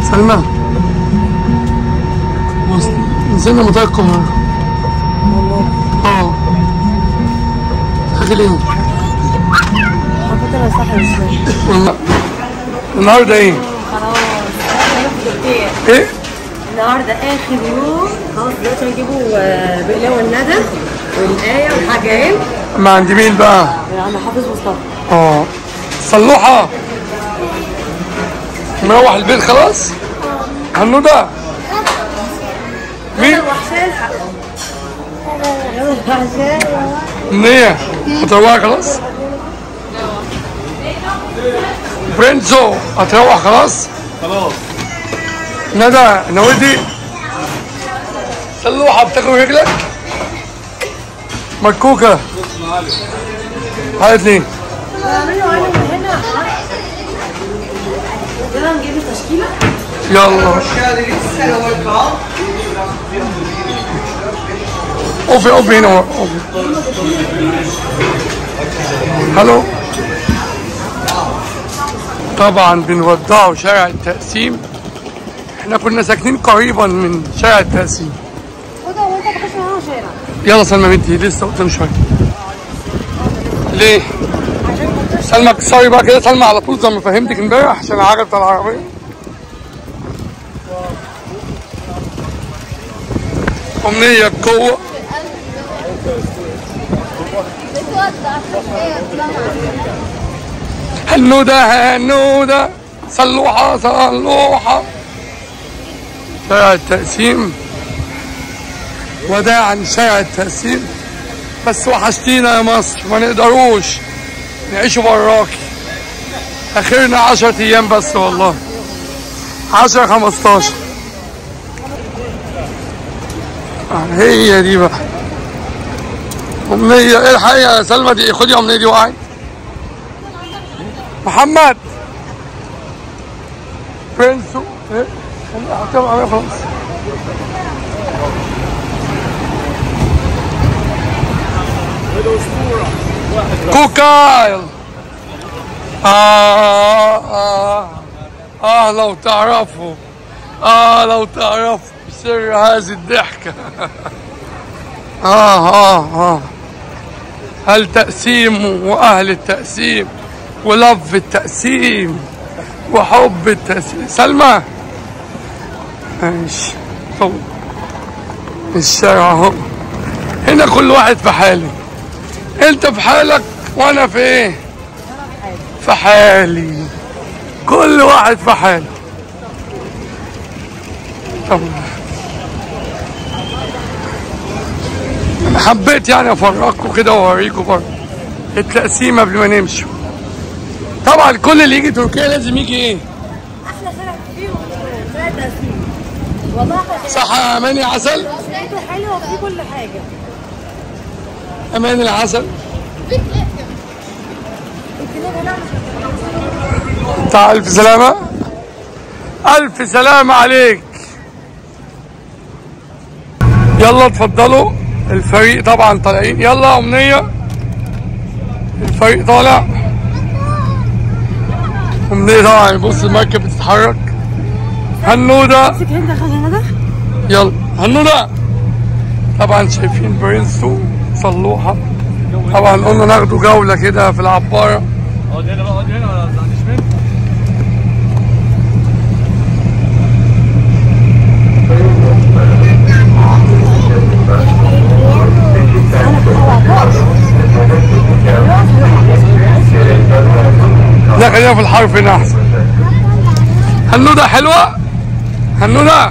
سلمى وصل- نزلنا مطار القاهرة اه حاجة ليه؟ حطيت انا صح ازاي والله النهارده ايه؟ خلاص احنا في تركيا ايه؟ النهارده اخر يوم خلاص دلوقتي هنجيبوا آه، بقلاوه الندى والايه والحاجات ما عند مين بقى؟ من عند حافظ مصطفى اه صلوحة مروح البيت خلاص؟ هنودة مين؟ وحشان وحشان منية هتروح خلاص؟ برنسو هتروح خلاص؟ خلاص ندى نودي صلوحة بتاكل رجلك؟ مكوكة هات لي اعملوا انا من هنا يلا نجيب التشكيله يلا اوفي اوفي هنا اوفي هلو طبعا بنودعوا شارع التقسيم احنا كنا ساكنين قريبا من شارع التقسيم خدها وانت تخش معاها شارع يلا سلمى بنتي لسه قدام شويه ليه؟ سلمى كسري بقى كده سلمى على طول زي ما فهمتك امبارح عشان العجل بتاع العربيه أمنية بقوة هنودة هنودة صلوحة صلوحة شارع التقسيم وداعا شارع التقسيم بس وحشتينا يا مصر ما نقدروش نعيشوا براكي اخرنا عشرة ايام بس والله عشرة خمستاشر آه، هي دي بقى أمنية ايه الحقيقة يا سلمى دي خدي يا أمنية دي وقعت محمد برنسو ايه خليها حطيها معايا خلاص كوكايل آه آه آه لو تعرفوا آه لو تعرفوا سر هذه الضحكة آه آه آه التقسيم وأهل التقسيم ولف التقسيم وحب التقسيم سلمى ماشي طب الشارع اهو هنا كل واحد في حاله انت في حالك وانا في ايه في حالي كل واحد في حاله طب انا حبيت يعني افرجكم كده واوريكم برضه التقسيم قبل ما نمشي طبعا كل اللي يجي تركيا لازم يجي ايه احلى شارع كبير وشارع تقسيم والله احلى صح يا اماني عسل شارع حلوه وفيه كل حاجه امان العسل تعال الف سلامة الف سلامة عليك يلا اتفضلوا الفريق طبعا طالعين يلا يا امنية الفريق طالع امنية طبعا بص المركب بتتحرك هنودة امسك انت خلينا ده يلا هنودة طبعا شايفين برنسو صلوحة طبعا قلنا ناخدوا جولة كده في العبارة اقعد هنا بقى اقعد هنا ولا تزعلنيش منك لا خلينا في الحرف هنا احسن هنودة حلوة هنودة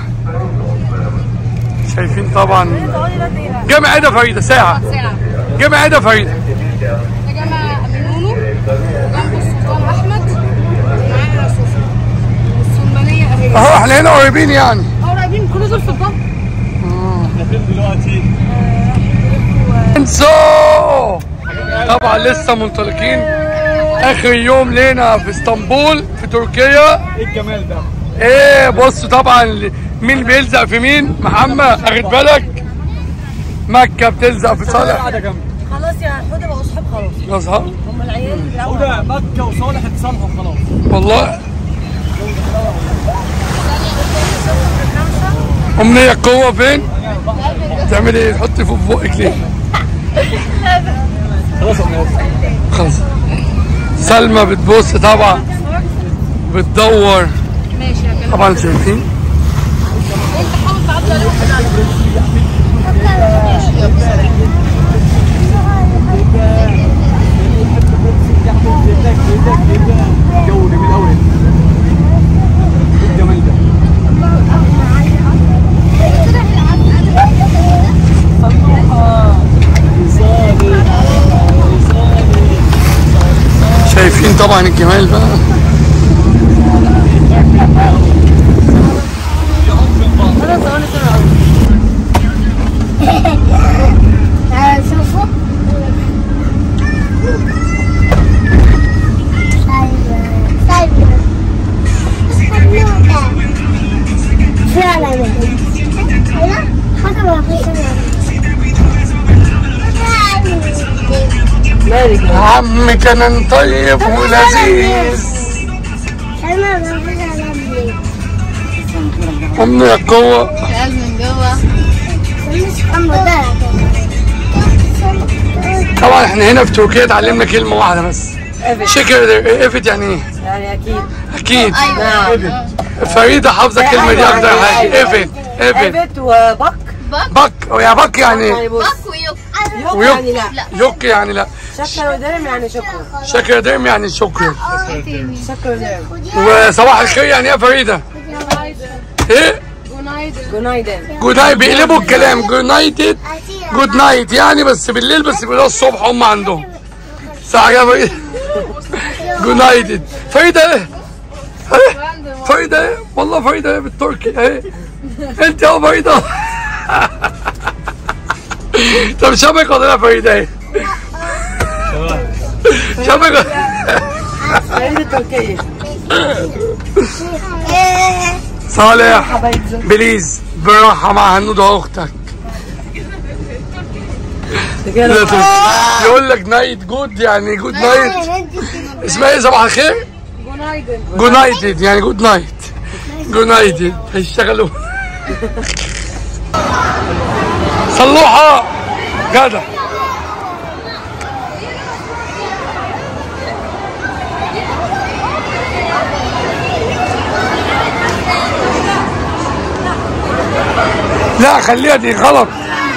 شايفين طبعا جامع عيدة فريدة ساعة ساعة جامع عيدة فريدة ده جامع منونو وجنبه السلطان أحمد ومعانا صوفي والسلمانية أهي اهو احنا هنا قريبين يعني اه قريبين كل دول في الضبط احنا فين دلوقتي؟ انسو طبعا لسه منطلقين اخر يوم لينا في اسطنبول في تركيا ايه الجمال ده؟ ايه بص طبعا مين بيلزق في مين محمد اخد بالك مكة بتلزق في صالح قاعدة جنبي خلاص يا حوده بقوا اصحاب خلاص يظهر هم العيال بيلعبوا هدى مكة وصالح اتصالحوا خلاص والله أمنية قوة فين؟ تعملي ايه؟ تحطي فوق بقك ليه؟ خلاص انا خلاص سلمى بتبص طبعا بتدور ماشي يا كلام طبعا شايفين انت حاول تعدي عليه جو جميل قوي الجمال ده شايفين طبعا الجمال بقى شوفوا سايبر سايبر فعلا هنا حسب ما مالك عم كان طيب ولذيذ انا ما فيش على أمنية قوة قال من جوه مش اما ده طبعا احنا هنا في تركيا اتعلمنا كلمة واحدة بس شكر افت يعني ايه؟ يعني اكيد أكيد ايوه فريدة حافظة الكلمة دي أكتر حاجة افت افت ابت وبك بك يا بك يعني يعني بص باك ويوك يوك ويوك يعني لا يوك يعني لا شكر ودرم يعني شكرا شكر دايم يعني شكرا ايه تاني شكر ودرم وصباح الخير يعني ايه يا فريدة؟ ايه؟ جونايدن جونايدن جود نايت بيقلبوا الكلام جود نايت جود نايت يعني بس بالليل بس بيقولوا الصبح هم عندهم صح يا فريدة جود نايت فريدة ايه؟ إيه؟ فريدة ايه؟ والله فريدة ايه بالتركي ايه؟ انت يا فريدة طب شبك ولا لا فريدة ايه؟ شبك فريدة تركيا صالح بليز بالراحة مع هنودة أختك كده يقول لك نايت جود يعني جود نايت اسمها ايه صباح الخير؟ جونايدن جود نايتد يعني جود نايت جود نايتد هيشتغلوا صلوحة جدع لا خليها دي غلط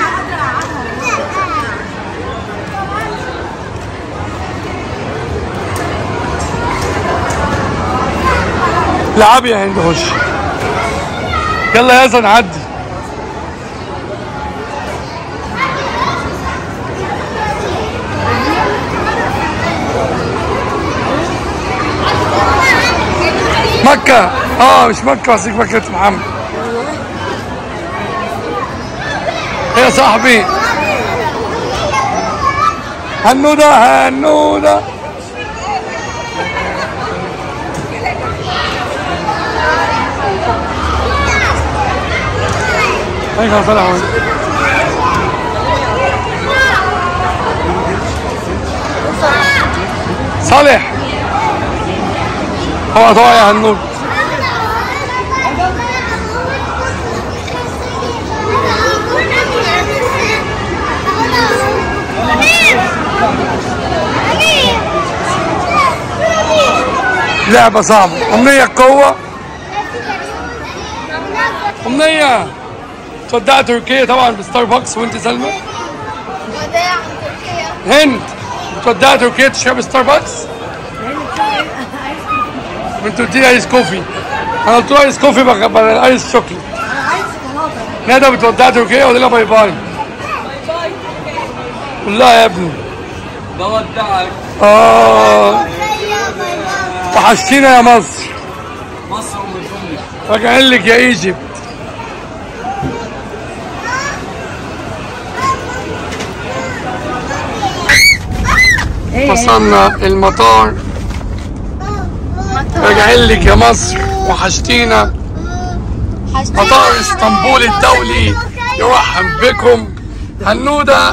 لعبي يا هند خش يلا يا زن عدي مكة اه مش مكة بس مكة محمد يا صاحبي هنودة هنودة هيك طلع وين صالح هو طبعا يا هنود لعبة صعبة أمنية قوة أمنية تودع تركيا طبعا بستاربكس وانت سلمى وداع تركيا هند تودع تركيا تشرب ستاربكس انت قلت لي ايس كوفي انا قلت له ايس كوفي بقى بدل ايس شوكليت ندى بتودع تركيا ولا لا باي باي قول لها يا ابني بودعك اه وحشتينا يا مصر مصر ام الفندق راجعين لك يا ايجيبت وصلنا المطار راجعين لك يا مصر وحشتينا مطار اسطنبول الدولي يرحب بكم هنودة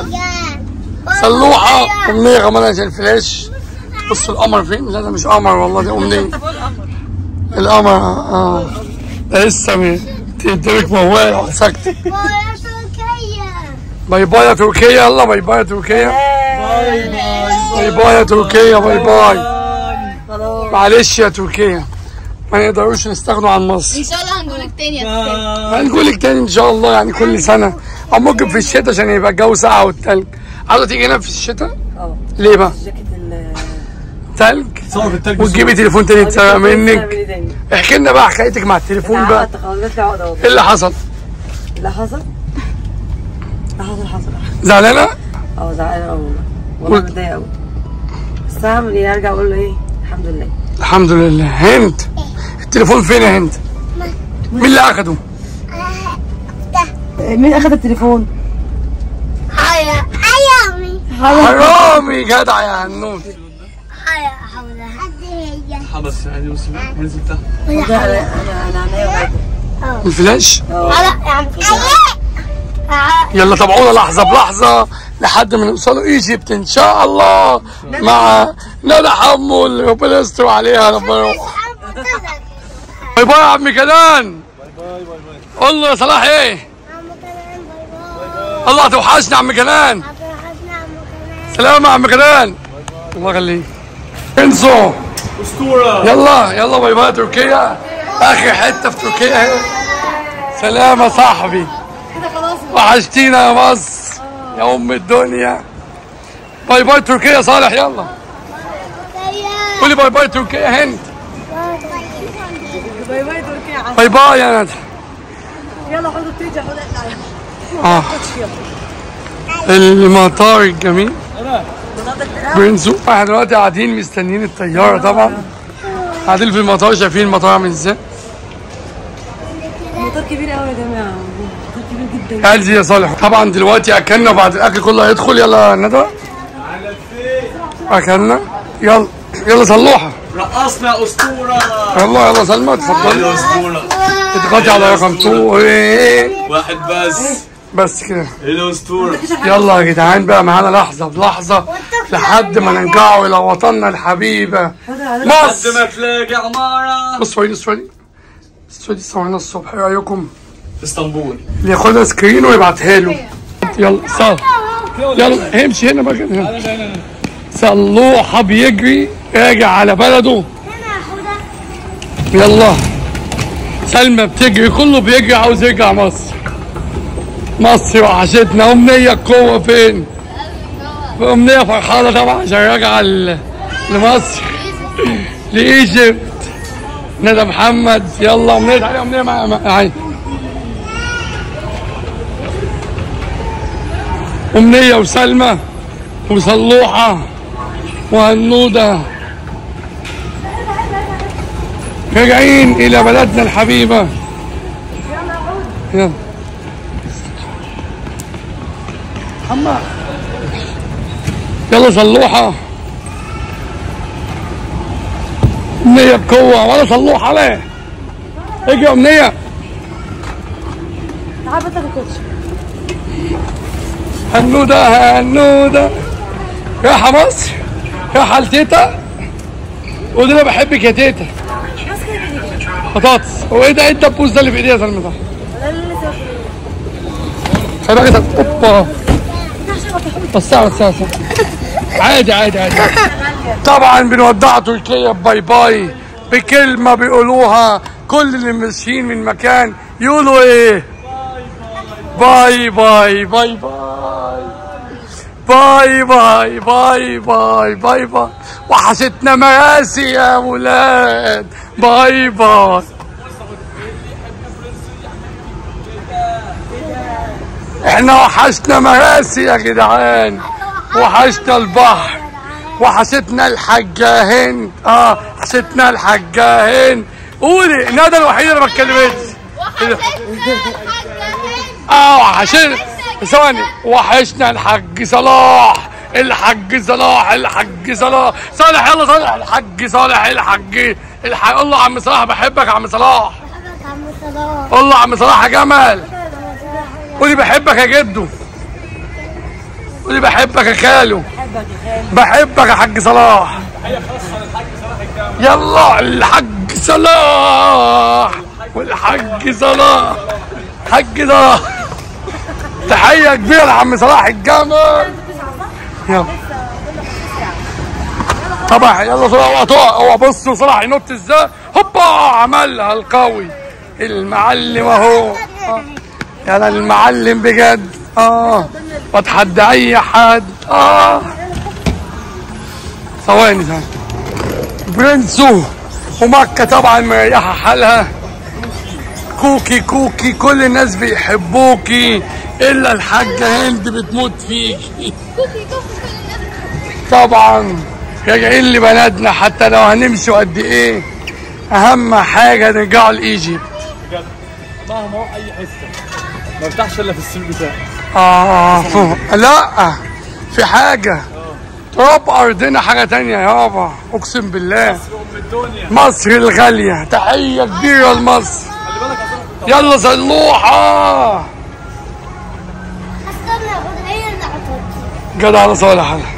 صلوحة أمنية غمانة عشان الفلاش بصوا القمر فين؟ لا ده مش قمر والله ده أمنية القمر اه ده لسه م- انت قدامك موال وسكت بايا تركيا باي باي يا تركيا يلا باي باي يا تركيا باي باي باي باي يا تركيا باي باي خلاص معلش يا تركيا ما نقدروش نستغنوا عن مصر ان شاء الله هنقولك تاني يا تاني هنقولك تاني ان شاء الله يعني كل سنه او ممكن في الشتاء عشان يبقى الجو ساقع والتلج عاوزه تيجي هنا في الشتاء اه ليه بقى جاكيت ال تلج صور في التلج وتجيبي تليفون تاني يتسرق منك تاني احكي لنا بقى حكايتك مع التليفون بقى اتعقدت خلاص جات لي عقده اهو ايه اللي حصل اللي حصل اللي حصل حصل زعلانه اه زعلانه قوي والله قلت- متضايقه قوي بس هعمل ايه ارجع اقول له ايه الحمد لله الحمد لله هند التليفون فين يا هند مين اللي اخده مين اخذ التليفون؟ هيا حيامي حرامي جدع يا هنود هيا حوله حد هي حبس يعني بس نزل تحت ده انا انا انا عينيا وجعتني. الفلاش هلا يا عم يلا تابعونا لحظه بلحظه لحد ما نوصلوا ايجيبت ان شاء الله مع ندى حمو اللي ربنا يستر عليها ربنا يروح باي باي يا عم كنان قول له يا صلاح ايه الله توحشنا يا عم كنان سلام يا عم كنان الله يخليك انسوا اسطوره يلا يلا باي باي تركيا اخر حته في تركيا اهي سلام يا صاحبي وحشتينا يا مصر يا ام الدنيا باي باي تركيا يا صالح يلا قولي باي باي تركيا يا هند باي باي تركيا باي باي يا ندى يلا حوض تيجي حوض اه المطار الجميل برنسو احنا دلوقتي قاعدين مستنيين الطياره طبعا قاعدين في المطار شايفين المطار عامل ازاي الموتور كبير قوي يا جماعه موتور كبير جدا قال زي يا صالح طبعا دلوقتي اكلنا بعد الاكل كله هيدخل يلا يا ندى اكلنا يلا يلا صلوحه رقصنا اسطوره يلا يلا سلمى اتفضلي الاسطوره اضغطي على رقم 2 واحد بس بس كده الاسطوره يلا يا جدعان بقى معانا لحظه بلحظه لحد ما نرجعوا الى وطننا الحبيبه قد مصر ما تلاقي عماره بصوا لي بصوا لي بصوا لي صورنا الصبح ايه رايكم في اسطنبول اللي ياخدها سكرين ويبعتها له يلا صل يلا امشي هنا بقى كده صلوحه بيجري راجع على بلده يلا سلمى بتجري كله بيجري عاوز يرجع مصر مصر وحشتنا أمنية القوة فين؟ أمنية فرحانة طبعا عشان راجعة ل- لمصر لإيجيبت ندى محمد يلا أمنية تعالي أمنية معايا معايا أمنية وسلمى وصلوحة وهنودة راجعين إلى بلدنا الحبيبة يلا أما يلا صلوحة أمنية بقوة ولا صلوحة ليه اجي يا أمنية تعال بس الكوتش هنودة هنودة رايحة مصر رايحة لتيتا قول لها بحبك يا تيتا بطاطس وايه ده ايه الدبوس ده اللي في ايديها يا سلمى ده؟ خلي بالك ده- اوبا بس ساعة بس ساعة ساعة. عادي عادي عادي طبعا بنودع تركيا باي باي بكلمة بيقولوها كل اللي ماشيين من مكان يقولوا ايه باي باي باي باي باي باي باي باي باي وحشتنا مراسي يا ولاد باي باي احنا وحشنا مراسي يا جدعان وحشنا البحر وحشتنا الحاجة هند اه وحشتنا الحاجة هند قولي ندى الوحيدة اللي ما اتكلمتش اه وحشنا ثواني وحشنا الحاج صلاح الحاج صلاح الحاج صلاح صالح يلا صالح الحاج صالح الحاج الحاج قول له عم صلاح بحبك يا عم صلاح قول له عم صلاح يا جمل قولي بحبك يا جدو قولي بحبك يا خالو بحبك يا حاج صلاح يلا الحاج صلاح والحاج صلاح حاج صلاح تحية كبيرة لعم صلاح الجمل يلا طبعا يلا صلاح اوعى تقع اوعى بصوا صلاح ينط ازاي هوبا عملها القوي المعلم اهو آه. يلا المعلم بجد اه بتحدى اي حد اه ثواني ثواني برنسو ومكة طبعا مريحة حالها كوكي كوكي كل الناس بيحبوكي الا الحاجة هند بتموت فيكي طبعا راجعين لبلدنا حتى لو هنمشي قد ايه اهم حاجة نرجعوا لايجيبت مهما اروح اي حته ما افتحش الا في السيل بتاعي اه فوق. لا في حاجة تراب أرضنا حاجة تانية يابا أقسم بالله ام الدنيا مصر الغالية تحية كبيرة لمصر خلي بالك يا صاحبي يلا صلوحة استنى خد هي اللي عطتني جدع على صالح أنا.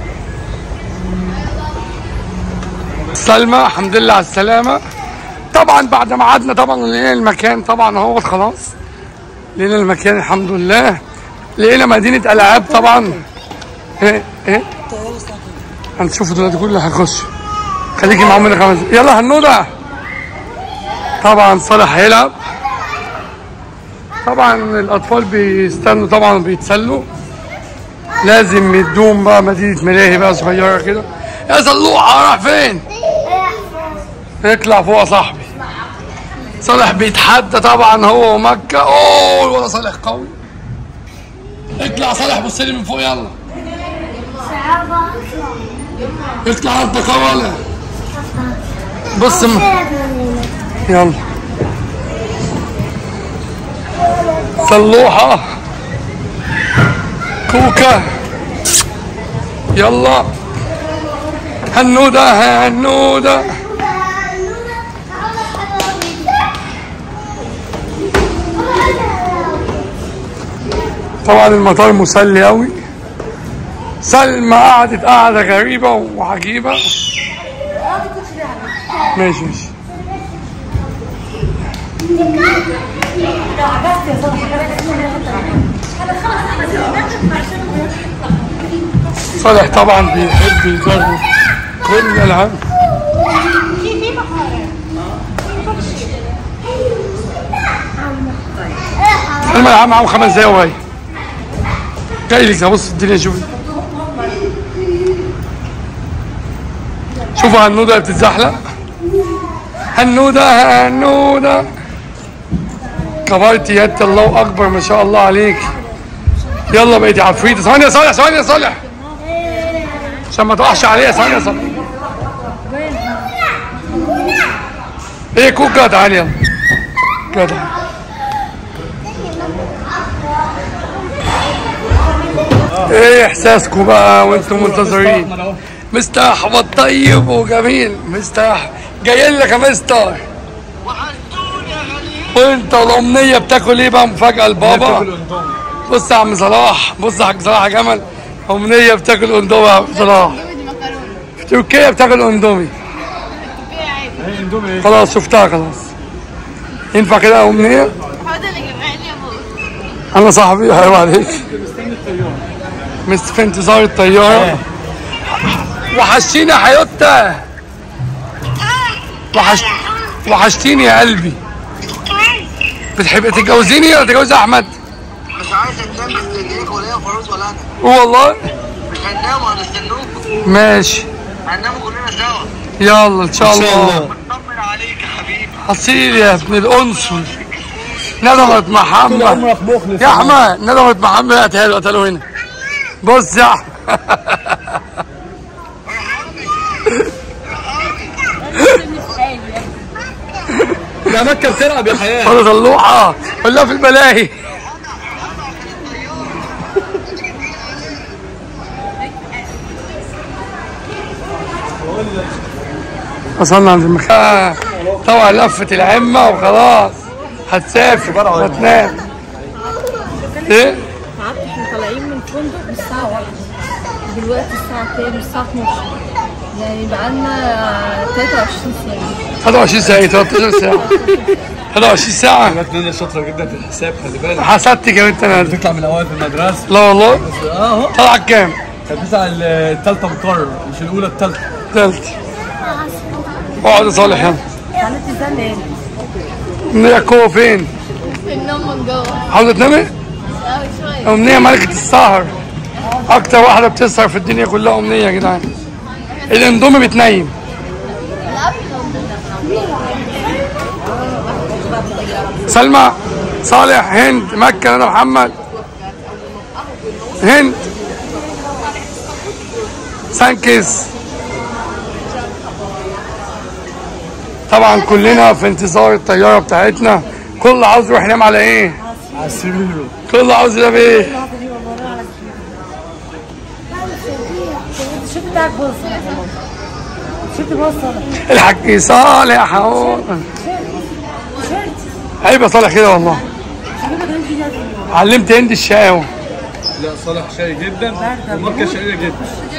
سلمى الحمد لله على السلامة طبعا بعد ما قعدنا طبعا لقينا المكان طبعا اهو خلاص لقينا المكان الحمد لله لقينا مدينة ألعاب طبعا ايه ايه هنشوف دلوقتي كل اللي هيخش خليكي معاهم من خمس يلا هنودة طبعا صالح هيلعب طبعا الأطفال بيستنوا طبعا بيتسلوا لازم يدوم بقى مدينة ملاهي بقى صغيرة كده يا صلوحة راح فين؟ اطلع فوق يا صاحبي صالح بيتحدى طبعا هو ومكة اوه ولا صالح قوي اطلع صالح بص لي من فوق يلا اطلع انت قوي بص م... يلا صلوحة كوكا يلا هنودة هنودة طبعا المطار مسلي قوي سلمى قعدت قعدة غريبة وعجيبة ماشي ماشي صالح طبعا بيحب يجرب كل الالعاب سلمى العاب معاهم خمس دقايق وهي جاي لك بص الدنيا شوفي شوفوا هنودة بتتزحلق هنودة هنودة كبرتي يد الله اكبر ما شاء الله عليك يلا بقيتي عفريتة ثواني يا صالح ثواني يا صالح عشان ما تقعش عليها ثواني يا صالح ايه كوكا تعالي يلا جدع ايه احساسكم بقى وانتم منتظرين مستر احمد طيب وجميل مستر أح- جاي لك يا مستر وانت الامنيه بتاكل ايه بقى مفاجاه لبابا بص يا عم صلاح بص يا حاج صلاح يا جمل امنيه بتاكل اندومي يا عم صلاح دي مكرونه في تركيا بتاكل اندومي فيها عادي هي اندومي ايه خلاص شفتها خلاص ينفع كده يا امنيه حاضر اللي جمعها لي يا بابا انا صاحبي حرام عليك مستني الطياره مست في انتظار الطياره وحشتيني يا حيوتة وحش... وحشتيني يا قلبي بتحب تتجوزيني ولا تتجوز احمد مش عايز انام مستنيك ولا يا فاروز ولا انا والله مش هننام وهنستنوك ماشي هننام كلنا سوا يلا ان شاء الله بطمن عليك يا حبيبي حصيل يا ابن الانصل ندمت محمد عمرك مخلص يا احمد ندمت محمد هاتها له هاتها له هنا بص يا احمد يا مكه بتلعب يا حياه ولا طلوعه ولا في الملاهي وصلنا عند المكان طبعا لفة العمة وخلاص هتسافر وتنام ايه؟ تعبت احنا طالعين من الفندق من الساعة واحدة دلوقتي الساعة كام؟ الساعة 12 يعني بقالنا 23 ساعة 23 ساعة 13 ساعة 11 ساعة كانت نانا شاطره جدا في الحساب خلي بالك حسدت كمان انا بتطلع من الاوائل في المدرسه لا والله اه اهو طلع كام؟ كانت بتطلع الثالثه مقرر مش الاولى الثالثه تالت اقعد يا صالح يلا تعالى تستنى هنا أمنية قوة فين؟ في النوم من جوه عاوزة تنامي؟ اه شوية أمنية ملكة السهر أكتر واحدة بتسهر في الدنيا كلها أمنية يا جدعان الاندومي بتنيم سلمى صالح هند مكة أنا محمد هند سانكيس طبعا كلنا في انتظار الطيارة بتاعتنا كل عاوز يروح ينام على ايه؟ على السرير كل عاوز ينام ايه؟ شفت بتاعك بص شفت بص انا الحاج صالح اهو عيب يا صالح كده والله علمت هند الشقاوة لا صالح شاي جدا ومكه شقيه جدا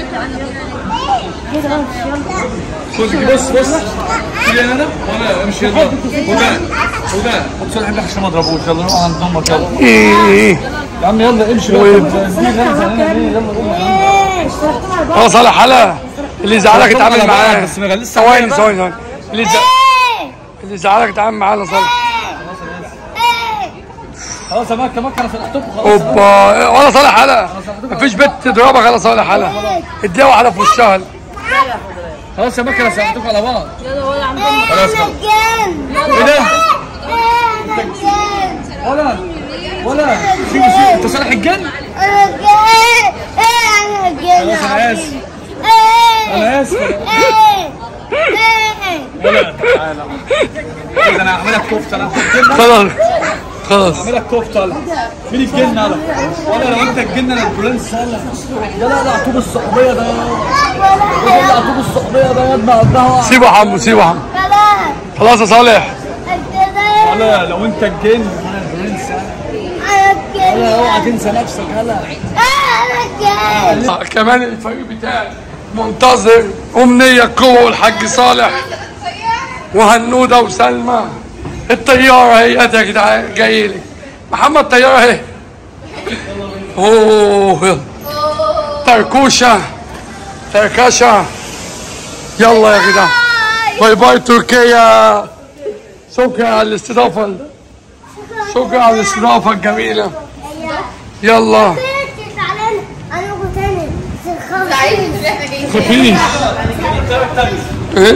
كده بقى يلا خد بص بص تيجي انا وانا امشي يلا هدى هدى خد صالح ابنك عشان ما اضربوش يلا نروح عند امك يلا ايه ايه يا عم يلا امشي بقى وين؟ دي غلسة هنا ليه؟ يلا قوم يا عم ايه اشتركتوا مع بعض اه صالح حلا اللي زعلك اتعامل معاه بس ما غلسش ثواني ثواني ثواني اللي زع- اللي زعلك اتعامل معاه صالح خلاص يا مكه مكه انا سامحتكم خلاص اوبا ولا صالح حلا مفيش بنت تضربك على صالح حلا اديها واحدة في وشها خلاص يا مكه انا سامحتكم على بعض يلا ولا عم خلاص خلاص ايه ده؟ ولا ولا سيبوا سيبوا انت صالح الجن؟ خلاص انا اسف انا اسف ولا تعالى إيه ده انا هعملك كفته انا الجن خلاص خلاص هعملك كفته ولا مين الجن انا ولا لو انت الجن انا البرنس ولا يا لا لا طوب الصحوبيه ده يا لا طوب الصحوبيه ده يا ابني قدها سيبه يا حمو سيبه يا حمو خلاص يا صالح ولا لو انت الجن انا البرنس ولا اوعى تنسى نفسك هلا آه، كمان الفريق بتاعي منتظر أمنية قوة والحاج صالح وهنودة وسلمى الطيارة اهي يا جدعان جاي لي محمد طيارة اهي اوه يلا. تركوشة تركشة يلا يا جدعان باي باي تركيا شكرا على الاستضافة شكرا على الاستضافة الجميلة يلا سعيد ان احنا جايين مفيش ايه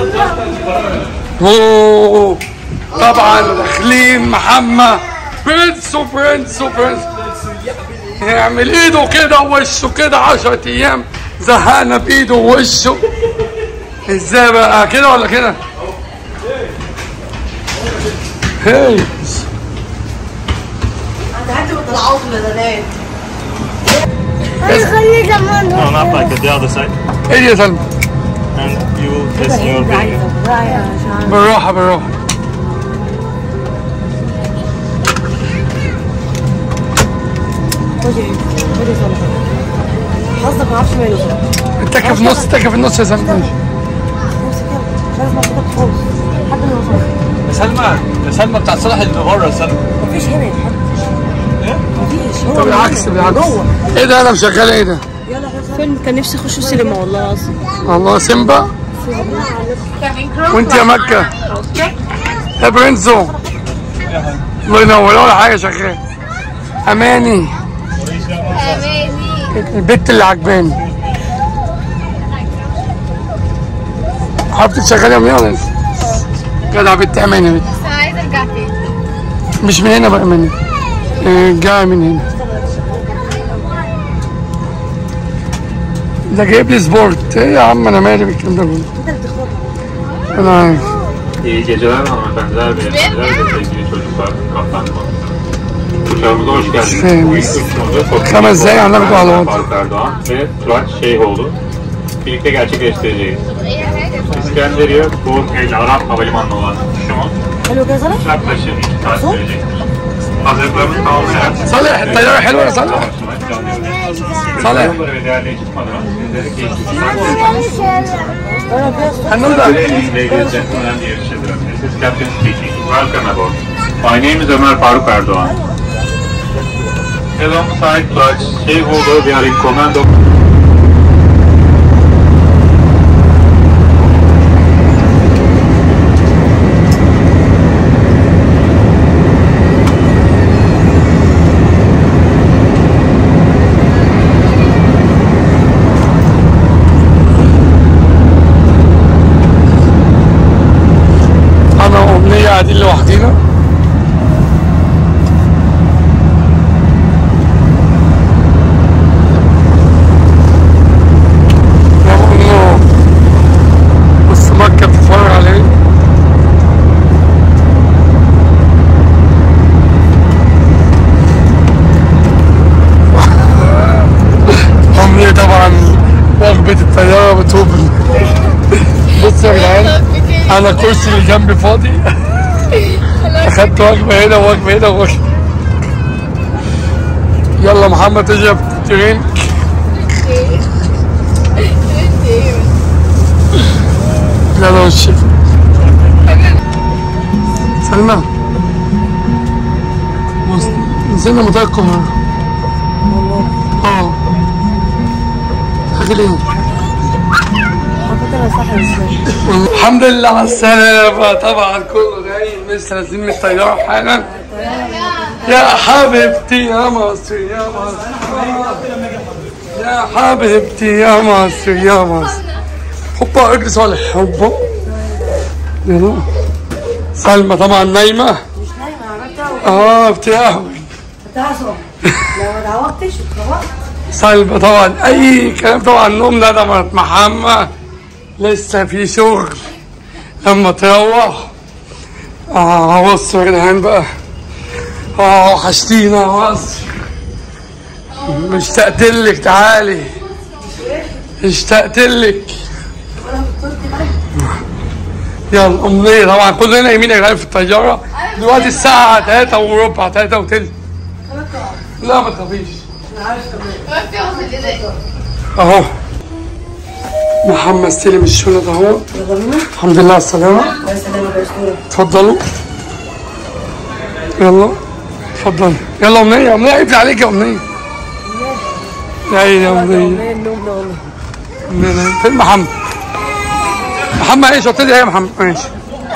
اوه طبعا داخلين محمد برنس وبرنس وبرنس يعمل ايده كده ووشه كده 10 ايام زهقنا بايده ووشه ازاي بقى كده ولا كده؟ هي انت بتطلعوا في البنات No, not like it, the other side. ايه يا سلمى؟ And you listen your video. عشان بالراحة بالراحة خدي خدي صلاح حظك ما اعرفش ماله صلاح اتكى في النص اتكى في النص يا سلمى ماشي امسك يلا مش عارف مصدق خالص لحد ما يوصل يا سلمى يا سلمى بتاعت صالح اللي بره يا سلمى مفيش هنا يتحط مفيش هو طب بالعكس بالعكس جوه ايه ده انا مشغله ايه ده؟ يلا فيلم كان نفسي اخشه سينما والله العظيم الله سيمبا وانت يا مكة يا برنسو الله ينور ولا حاجة شغال أماني اماني البت اللي عجباني حضرتك شغالة يا ولا لسه؟ جدع بنت أماني يا بنت بس عايزه ارجع تاني مش من هنا بقى أماني إيه، جاية من هنا ده جايب لي سبورت ايه يا عم انا مالي بالكلام ده كله انا عارف İyi geceler hanımefendiler, beyefendiler ve sevgili çocuklar, kaptan konuklar. Uçağımıza hoş geldiniz. Şey, Bu biz- ilk uçuşumuzda Sofya Hemen Zeynep Hanım Erdoğan, bağlamadı. Faruk Erdoğan ve Turaç Şeyhoğlu birlikte gerçekleştireceğiz. İskenderiye, bu El Arap Havalimanı'na olan uçuşumuz حلو كده صلاح yaklaşık 2 saat sürecektir. Hazırlıklarımız tamamlayarak صالح الطيارة حلوة يا صالح başlamak planlıyoruz. صالح Yolları ve değerli ekip adına sizleri keyifli هنبدا Ladies and gentlemen, dear children, this is Captain speaking. Welcome aboard. My name is Ömer Faruk Erdoğan. Alongside flight Şeyhoğlu, we are in command of انا وامنيه قاعدين لوحدينا رغم انه بص مكه بتتفرج عليه امنيه طبعا وجبه الطياره بتوبل بصوا يا جدعان انا كرسي اللي جنبي فاضي اخدت وجبه هنا ووجبه هنا ووجبه يلا محمد تشرب درينك يلا وشي سلمى بص، نزلنا مطار القاهرة اه حاجة ليه؟ الحمد لله على السلامة طبعا كله جاي لسه نازلين من الطيارة حالا يا حبيبتي يا مصر يا مصر يا حبيبتي يا مصر يا مصر هوبا اجلس صالح هوبا يلا سلمى طبعا نايمة مش نايمه عملت اه بتقهوي تعصب لو ما اتعوضتش اتعوضت سلمى طبعا اي كلام طبعا نوم ندى مرات محمد لسه في شغل لما تروح اه بصوا يا جدعان بقى اه وحشتينا يا مصر اشتقت لك تعالي اشتقت لك يلا امنيه طبعا كلنا نايمين يا جدعان في الطياره دلوقتي الساعه 3 وربع 3 وتلت لا ما تخافيش وقت ياخد الايدين اهو محمد استلم الشنط اهو الحمد لله على السلامة يا سلام يا اسطوره اتفضلوا يلا اتفضل يلا أمنية أمنية عيب عليك يا أمنية يا عيني يا أمنية ايه النوم ده والله أمنية. فين محمد؟ محمد ايش قلت لي ايه يا محمد ماشي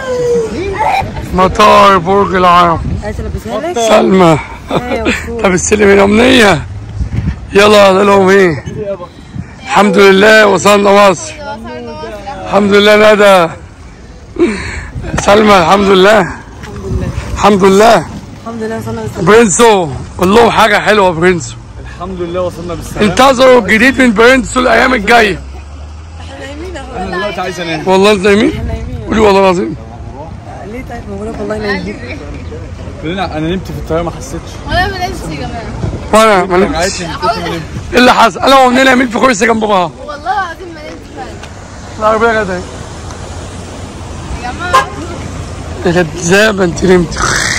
مطار برج العرب عايز البسها لك سلمى طب استلم يا أمنية يلا قال لهم ايه الحمد لله وصلنا مصر الحمد لله ندى سلمى الحمد لله الحمد لله الحمد لله صلى الله عليه وسلم برنسو قول لهم حاجة حلوة برنسو الحمد لله وصلنا بالسلامه انتظروا الجديد من برنسو الأيام الجاية انا دلوقتي عايز انام والله انت نايمين قولي والله العظيم ليه طيب ما بقولك والله نايم كلنا انا نمت في الطياره ما حسيتش ولا بلاش يا جماعه وانا ما نمتش عايز من كتر ما نمت ايه اللي حصل؟ انا وامنيه نايمين في كرسي جنب بعض والله العظيم ما نمت فعلا العربية غدا يا جماعه يا كدابة انت نمت